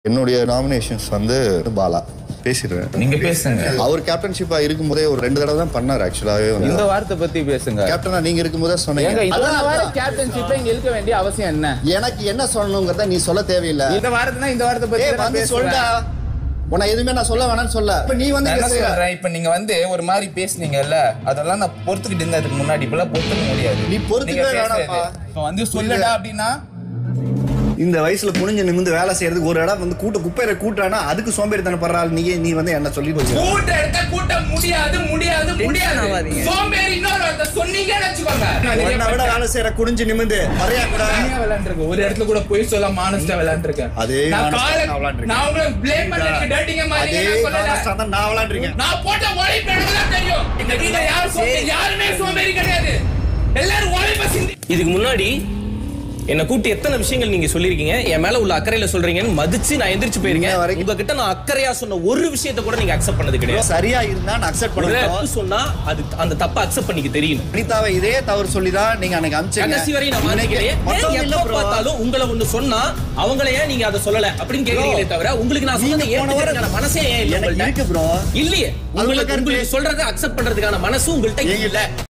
என்னுடைய நாமினேஷன்ஸ் வந்து பாலா பேசிடுவேன் நீங்க பேசுங்க அவர் கேப்டன்ஷிப்பா இருக்கும்போதே ஒரு ரெண்டு தடவை தான் பண்ணார் ஆக்சுவலாவே இந்த வந்து வார்த்தை பத்தி பேசுங்க கேப்டனா நீங்க இருக்கும்போதே ஏங்க சொன்னீங்க இந்த அதான், வாரம் அதான். கேப்டன்ஷிப்பை இங்க இருக்க வேண்டிய அவசியம் என்ன எனக்கு என்ன சொல்லணுங்கிறத நீ சொல்ல தேவையில்லை இந்த வாரத்துனா இந்த வாரத்தை பத்தி ஏய் தான் நான் வந்து பேசுவேன். சொல்டா உன்னை எதுவுமே நான் சொல்ல வேணாம்னு சொல்ல இப்ப நீ வந்து நான் என்ன பேசுற. சொல்றேன் இப்ப நீங்க வந்து ஒரு மாதிரி பேசுனீங்கல்ல அதெல்லாம் நான் பொறுத்துக்கிட்டு இருந்தேன் அதுக்கு முன்னாடி இப்பெல்லாம் பொறுத்துக்க முடியாது நீ பொறுத்துக்கவே நீங்க பேசுறது. வேணாம்ப்பா. இப்ப வந்து சொல்லடா அப்படின்னா இந்த வயசுல குனிஞ்சு நிமிந்து வேலை செய்யறதுக்கு ஒரு இடம் வந்து கூட்ட குப்பையில கூட்டானா அதுக்கு சோம்பேறித்தனம் படுற ஆள் நீ நீ வந்து என்ன சொல்லி போச்சு கூட்ட எடுத்த கூட்ட முடியாது முடியாது முடியாது சோம்பேறி இன்னொரு வார்த்தை சொன்னீங்கன்னு வச்சுக்கோங்க நான் நிறைய உன்னை விட வேலை செய்யற குனிஞ்சு நிமிந்து மறையா கூட தனியா விளையாண்டுருக்கேன். ஒரு இடத்துல கூட போய் சொல்ல மானஸ்டா விளையாண்டுருக்கேன் அதே நான் honest ஆ கால- நான் விளையாண்டுருக்கேன். நான் உங்களை blame பண்ணதுக்கு dirty-ங்க மாதிரி அதே நான் சொல்லல. honest ஆ தான் நான் விளையாண்டுருக்கேன் நான் போட்ட உழைப்பு எனக்கு தான் தெரியும் இந்த வீட்டுல யாரும் சோம்பேறி யாருமே சோம்பேறி கிடையாது எல்லாரும் உழைப்ப சிந்தி இதுக்கு முன்னாடி என்ன கூப்பிட்டு எத்தனை விஷயங்கள் நீங்க சொல்லிருக்கீங்க என் மேல உள்ள அக்கறையில சொல்றீங்கன்னு மதிச்சு நான் எந்திரிச்சு இன்ன போயிருக்கேன் வரைக்கும் உங்ககிட்ட நான் அக்கறையா சொன்ன ஒரு விஷயத்த கூட நீங்க அக்செப்ட் பண்ணது கிடையாது சரியா இருந்தா நான் அக்செப்ட் ஒரு பண்ணுவேன் தப்பு சொன்னா அது அந்த தப்பை அக்செப்ட் பண்ணிக்க தெரியணும் அனிதாவை இதே தவறு சொல்லி தான் நீங்க அன்னைக்கு அமிச்சீங்க கடைசி வரை நான் இன்னைக்கு மாத்திக்கிறேன் மத்தவங்க ஏன் இல்ல எப்ப bro. பார்த்தாலும் உங்களை ஒண்ணு சொன்னா அவங்கள ஏன் நீங்க அதை சொல்லல அப்படின்னு கேக்குறீங்களே தவிர உங்களுக்கு நான் சொன்னதை நீங்க போன வாரம் ஏத்துக்கிறதுக்கான மனசே ஏன் இல்ல எனக்கு உங்கள்ட்ட? இருக்கு ப்ரோ இல்லையே அது உங்களுக்கு கருத்து. உங்களுக்கு சொல்றதை அக்செப்ட் பண்றதுக்கான மனசு உங்கள்ட்ட எங்க- இல்ல